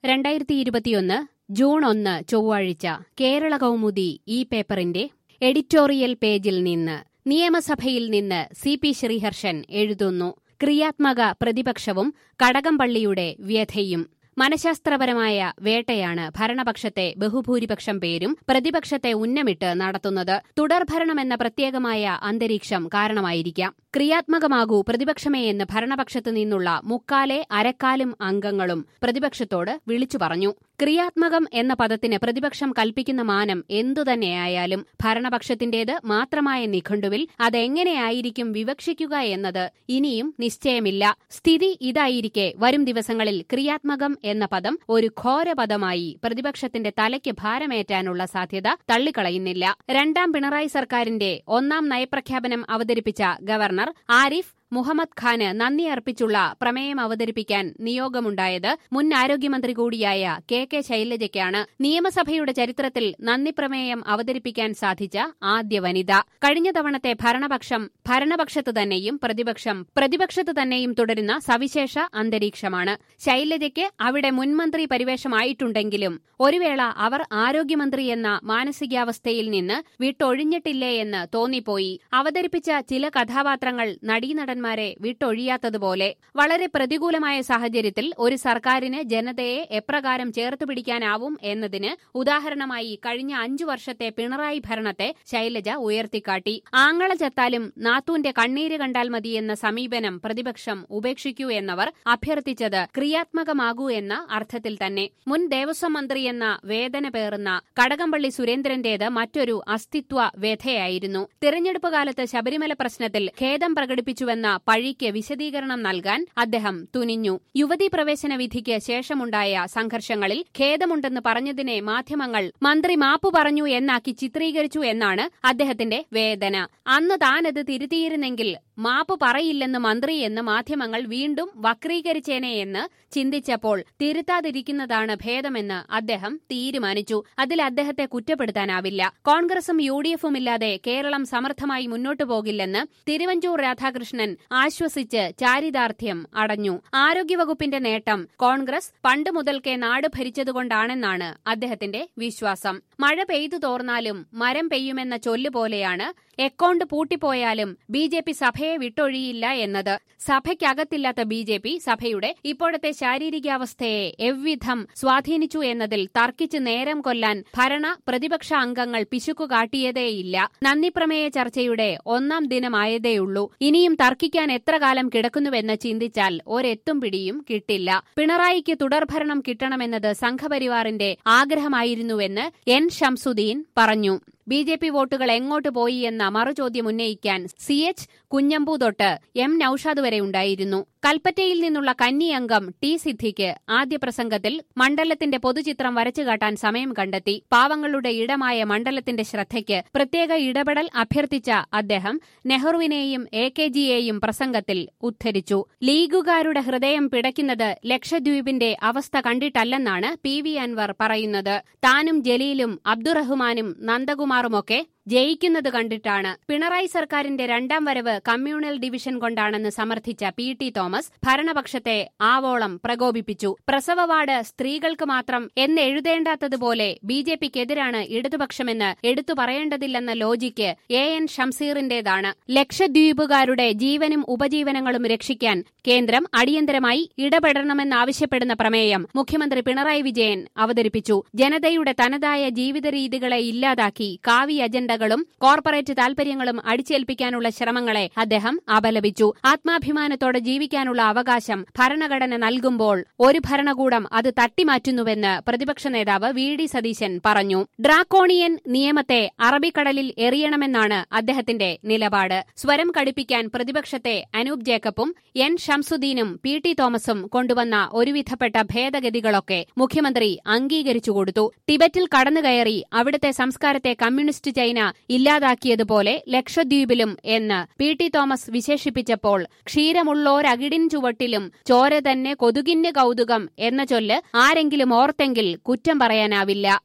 രണ്ടായിരത്തി ഇരുപത്തിയൊന്ന് ജൂൺ ഒന്ന് ചൊവ്വാഴ്ച കേരള കൗമുദി ഈ പേപ്പറിന്റെ എഡിറ്റോറിയൽ പേജിൽ നിന്ന് നിയമസഭയിൽ നിന്ന് സി പി ശ്രീഹർഷൻ എഴുതുന്നു ക്രിയാത്മക പ്രതിപക്ഷവും കടകംപള്ളിയുടെ വ്യഥയും മനഃശാസ്ത്രപരമായ വേട്ടയാണ് ഭരണപക്ഷത്തെ ബഹുഭൂരിപക്ഷം പേരും പ്രതിപക്ഷത്തെ ഉന്നമിട്ട് നടത്തുന്നത് തുടർഭരണമെന്ന പ്രത്യേകമായ അന്തരീക്ഷം കാരണമായിരിക്കാം ക്രിയാത്മകമാകൂ പ്രതിപക്ഷമേ എന്ന് ഭരണപക്ഷത്തു നിന്നുള്ള മുക്കാലെ അരക്കാലും അംഗങ്ങളും പ്രതിപക്ഷത്തോട് വിളിച്ചു പറഞ്ഞു ക്രിയാത്മകം എന്ന പദത്തിന് പ്രതിപക്ഷം കൽപ്പിക്കുന്ന മാനം എന്തുതന്നെയായാലും ഭരണപക്ഷത്തിന്റേത് മാത്രമായ നിഘണ്ടുവിൽ അതെങ്ങനെയായിരിക്കും വിവക്ഷിക്കുക എന്നത് ഇനിയും നിശ്ചയമില്ല സ്ഥിതി ഇതായിരിക്കെ വരും ദിവസങ്ങളിൽ ക്രിയാത്മകം എന്ന പദം ഒരു ഘോരപദമായി പ്രതിപക്ഷത്തിന്റെ തലയ്ക്ക് ഭാരമേറ്റാനുള്ള സാധ്യത തള്ളിക്കളയുന്നില്ല രണ്ടാം പിണറായി സർക്കാരിന്റെ ഒന്നാം നയപ്രഖ്യാപനം അവതരിപ്പിച്ച ഗവർണർ ആരിഫ് മുഹമ്മദ് ഖാന് നന്ദി അർപ്പിച്ചുള്ള പ്രമേയം അവതരിപ്പിക്കാൻ നിയോഗമുണ്ടായത് മുൻ ആരോഗ്യമന്ത്രി കൂടിയായ കെ കെ ശൈലജയ്ക്കാണ് നിയമസഭയുടെ ചരിത്രത്തിൽ നന്ദി പ്രമേയം അവതരിപ്പിക്കാൻ സാധിച്ച ആദ്യ വനിത കഴിഞ്ഞ തവണത്തെ ഭരണപക്ഷം ഭരണപക്ഷത്ത് തന്നെയും പ്രതിപക്ഷം പ്രതിപക്ഷത്ത് തന്നെയും തുടരുന്ന സവിശേഷ അന്തരീക്ഷമാണ് ശൈലജയ്ക്ക് അവിടെ മുൻമന്ത്രി പരിവേഷമായിട്ടുണ്ടെങ്കിലും ഒരു വേള അവർ ആരോഗ്യമന്ത്രി എന്ന മാനസികാവസ്ഥയിൽ നിന്ന് വിട്ടൊഴിഞ്ഞിട്ടില്ലേ എന്ന് തോന്നിപ്പോയി അവതരിപ്പിച്ച ചില കഥാപാത്രങ്ങൾ നടീനടന്മാരെ വിട്ടൊഴിയാത്തതുപോലെ വളരെ പ്രതികൂലമായ സാഹചര്യത്തിൽ ഒരു സർക്കാരിന് ജനതയെ എപ്രകാരം ചേർത്ത് പിടിക്കാനാവും എന്നതിന് ഉദാഹരണമായി കഴിഞ്ഞ അഞ്ചു വർഷത്തെ പിണറായി ഭരണത്തെ ശൈലജ ഉയർത്തിക്കാട്ടി ആങ്ങള ചത്താലും നാത്തൂന്റെ കണ്ണീര് കണ്ടാൽ മതിയെന്ന സമീപനം പ്രതിപക്ഷം ഉപേക്ഷിക്കൂ എന്നവർ അഭ്യർത്ഥിച്ചത് ക്രിയാത്മകമാകൂ എന്ന അർത്ഥത്തിൽ തന്നെ മുൻ ദേവസ്വം മന്ത്രി എന്ന വേദന പേറുന്ന കടകംപള്ളി സുരേന്ദ്രന്റേത് മറ്റൊരു അസ്തിത്വ വ്യഥയായിരുന്നു തിരഞ്ഞെടുപ്പ് കാലത്ത് ശബരിമല പ്രശ്നത്തിൽ ഖേദം പ്രകടിപ്പിച്ചുവെന്ന പഴിക്ക് വിശദീകരണം നൽകാൻ അദ്ദേഹം തുനിഞ്ഞു യുവതീ പ്രവേശന വിധിക്ക് ശേഷമുണ്ടായ സംഘർഷങ്ങളിൽ ഖേദമുണ്ടെന്ന് പറഞ്ഞതിനെ മാധ്യമങ്ങൾ മന്ത്രി മാപ്പു പറഞ്ഞു എന്നാക്കി ചിത്രീകരിച്ചു എന്നാണ് അദ്ദേഹത്തിന്റെ വേദന അന്ന് താനത് തിരുത്തിയിരുന്നെങ്കിൽ മാപ്പ് പറയില്ലെന്ന് മന്ത്രി എന്ന് മാധ്യമങ്ങൾ വീണ്ടും വക്രീകരിച്ചേനെ എന്ന് ചിന്തിച്ചപ്പോൾ തിരുത്താതിരിക്കുന്നതാണ് ഭേദമെന്ന് അദ്ദേഹം തീരുമാനിച്ചു അതിൽ അദ്ദേഹത്തെ കുറ്റപ്പെടുത്താനാവില്ല കോൺഗ്രസും യു ഡി എഫും ഇല്ലാതെ കേരളം സമർത്ഥമായി മുന്നോട്ടു പോകില്ലെന്ന് തിരുവഞ്ചൂർ രാധാകൃഷ്ണൻ ആശ്വസിച്ച് ചാരിതാർത്ഥ്യം അടഞ്ഞു ആരോഗ്യവകുപ്പിന്റെ നേട്ടം കോൺഗ്രസ് പണ്ട് മുതൽക്കേ നാട് ഭരിച്ചതുകൊണ്ടാണെന്നാണ് അദ്ദേഹത്തിന്റെ വിശ്വാസം മഴ പെയ്തു തോർന്നാലും മരം പെയ്യുമെന്ന ചൊല്ലുപോലെയാണ് എക്കൗണ്ട് പൂട്ടിപ്പോയാലും ബി ജെ പി സഭയെ വിട്ടൊഴിയില്ല എന്നത് സഭയ്ക്കകത്തില്ലാത്ത ബി ജെ പി സഭയുടെ ഇപ്പോഴത്തെ ശാരീരികാവസ്ഥയെ എவ்விധം സ്വാധീനിച്ചു എന്നതിൽ തർക്കിച്ച് നേരം കൊല്ലാൻ ഭരണ പ്രതിപക്ഷ അംഗങ്ങൾ പിശുക്കു കാട്ടിയതേയില്ല നന്ദിപ്രമേയ ചർച്ചയുടെ ഒന്നാം ദിനമായതേയുള്ളൂ ഇനിയും തർക്കിക്കാൻ എത്ര കാലം കിടക്കുന്നുവെന്ന് ചിന്തിച്ചാൽ ഒരെത്തും പിടിയും കിട്ടില്ല പിണറായിക്ക് തുടർഭരണം കിട്ടണമെന്നത് സംഘപരിവാറിന്റെ ആഗ്രഹമായിരുന്നുവെന്ന് എൻ ഷംസുദ്ദീൻ പറഞ്ഞു ബി ജെ പി വോട്ടുകൾ എങ്ങോട്ട് പോയി എന്ന മറുചോദ്യം ഉന്നയിക്കാൻ സി എച്ച് കുഞ്ഞമ്പു തൊട്ട് എം നൌഷാദ് വരെ ഉണ്ടായിരുന്നു കൽപ്പറ്റയിൽ നിന്നുള്ള കന്നി അംഗം ടി സിദ്ധിക്ക് ആദ്യ പ്രസംഗത്തിൽ മണ്ഡലത്തിന്റെ പൊതുചിത്രം വരച്ചുകാട്ടാൻ സമയം കണ്ടെത്തി പാവങ്ങളുടെ ഇടമായ മണ്ഡലത്തിന്റെ ശ്രദ്ധയ്ക്ക് പ്രത്യേക ഇടപെടൽ അഭ്യർത്ഥിച്ച അദ്ദേഹം നെഹ്റുവിനെയും എ കെ ജിയെയും പ്രസംഗത്തിൽ ഉദ്ധരിച്ചു ലീഗുകാരുടെ ഹൃദയം പിടയ്ക്കുന്നത് ലക്ഷദ്വീപിന്റെ അവസ്ഥ കണ്ടിട്ടല്ലെന്നാണ് പി വി അൻവർ പറയുന്നത് താനും ജലീലും അബ്ദുറഹ്മാനും നന്ദകുമാറുമൊക്കെ ജയിക്കുന്നത് കണ്ടിട്ടാണ് പിണറായി സർക്കാരിന്റെ രണ്ടാം വരവ് കമ്മ്യൂണൽ ഡിവിഷൻ കൊണ്ടാണെന്ന് സമർത്ഥിച്ച പി ടി തോമസ് ഭരണപക്ഷത്തെ ആവോളം പ്രകോപിപ്പിച്ചു പ്രസവ വാർഡ് സ്ത്രീകൾക്ക് മാത്രം എന്നെഴുതേണ്ടാത്തതുപോലെ ബി ജെ പിക്കെതിരാണ് ഇടതുപക്ഷമെന്ന് എടുത്തു പറയേണ്ടതില്ലെന്ന ലോജിക്ക് എ എൻ ഷംസീറിന്റേതാണ് ലക്ഷദ്വീപുകാരുടെ ജീവനും ഉപജീവനങ്ങളും രക്ഷിക്കാൻ കേന്ദ്രം അടിയന്തരമായി ഇടപെടണമെന്നാവശ്യപ്പെടുന്ന പ്രമേയം മുഖ്യമന്ത്രി പിണറായി വിജയൻ അവതരിപ്പിച്ചു ജനതയുടെ തനതായ ജീവിത രീതികളെ ഇല്ലാതാക്കി കാവി അജണ്ട അജണ്ടകളും കോർപ്പറേറ്റ് താൽപര്യങ്ങളും അടിച്ചേൽപ്പിക്കാനുള്ള ശ്രമങ്ങളെ അദ്ദേഹം അപലപിച്ചു ആത്മാഭിമാനത്തോടെ ജീവിക്കാനുള്ള അവകാശം ഭരണഘടന നൽകുമ്പോൾ ഒരു ഭരണകൂടം അത് തട്ടിമാറ്റുന്നുവെന്ന് പ്രതിപക്ഷ നേതാവ് വി ഡി സതീശൻ പറഞ്ഞു ഡ്രാക്കോണിയൻ നിയമത്തെ അറബിക്കടലിൽ എറിയണമെന്നാണ് അദ്ദേഹത്തിന്റെ നിലപാട് സ്വരം കടുപ്പിക്കാൻ പ്രതിപക്ഷത്തെ അനൂപ് ജേക്കബും എൻ ഷംസുദ്ദീനും പി ടി തോമസും കൊണ്ടുവന്ന ഒരുവിധപ്പെട്ട ഭേദഗതികളൊക്കെ മുഖ്യമന്ത്രി അംഗീകരിച്ചു കൊടുത്തു ടിബറ്റിൽ കടന്നുകയറി അവിടുത്തെ സംസ്കാരത്തെ കമ്മ്യൂണിസ്റ്റ് ചൈന ഇല്ലാതാക്കിയതുപോലെ ലക്ഷദ്വീപിലും എന്ന് പി ടി തോമസ് വിശേഷിപ്പിച്ചപ്പോൾ ക്ഷീരമുള്ളോരകിടിൻ ചുവട്ടിലും ചോര തന്നെ കൊതുകിന് കൗതുകം എന്ന ചൊല്ല് ആരെങ്കിലും ഓർത്തെങ്കിൽ കുറ്റം പറയാനാവില്ല